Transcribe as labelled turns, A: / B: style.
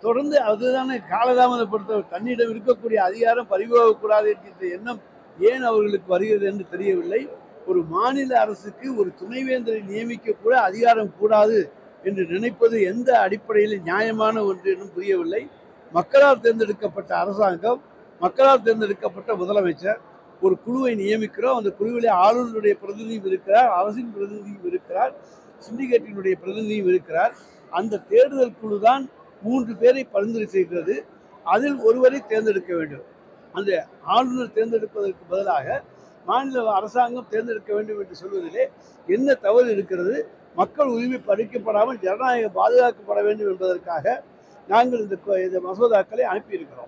A: தொடர்ந்து அதுதானே காலதாமதப்படுத்த தன்னிடம் இருக்கக்கூடிய அதிகாரம் பறிபோகக்கூடாது என்கின்ற எண்ணம் ஏன் அவர்களுக்கு வருகிறது என்று தெரியவில்லை ஒரு மாநில அரசுக்கு ஒரு துணைவேந்தரை நியமிக்க கூட அதிகாரம் கூடாது என்று நினைப்பது எந்த அடிப்படையில் நியாயமான ஒன்று என்றும் புரியவில்லை மக்களால் தேர்ந்தெடுக்கப்பட்ட அரசாங்கம் மக்களால் தேர்ந்தெடுக்கப்பட்ட முதலமைச்சர் ஒரு குழுவை நியமிக்கிறோம் அந்த குழுவிலே ஆளுநருடைய பிரதிநிதியும் இருக்கிறார் அரசின் பிரதிநிதியும் இருக்கிறார் சிண்டிகேட்டினுடைய பிரதிநிதியும் இருக்கிறார் அந்த தேர்தல் குழு தான் மூன்று பேரை பரிந்துரை செய்கிறது அதில் ஒருவரை தேர்ந்தெடுக்க வேண்டும் அந்த ஆளுநர் தேர்ந்தெடுப்பதற்கு பதிலாக மாநில அரசாங்கம் தேர்ந்தெடுக்க வேண்டும் என்று சொல்வதிலே என்ன தவறு இருக்கிறது மக்கள் உரிமை பறிக்கப்படாமல் ஜனநாயகம் பாதுகாக்கப்பட வேண்டும் என்பதற்காக நாங்கள் இந்த கொ- இந்த மசோதாக்களை அனுப்பியிருக்கிறோம்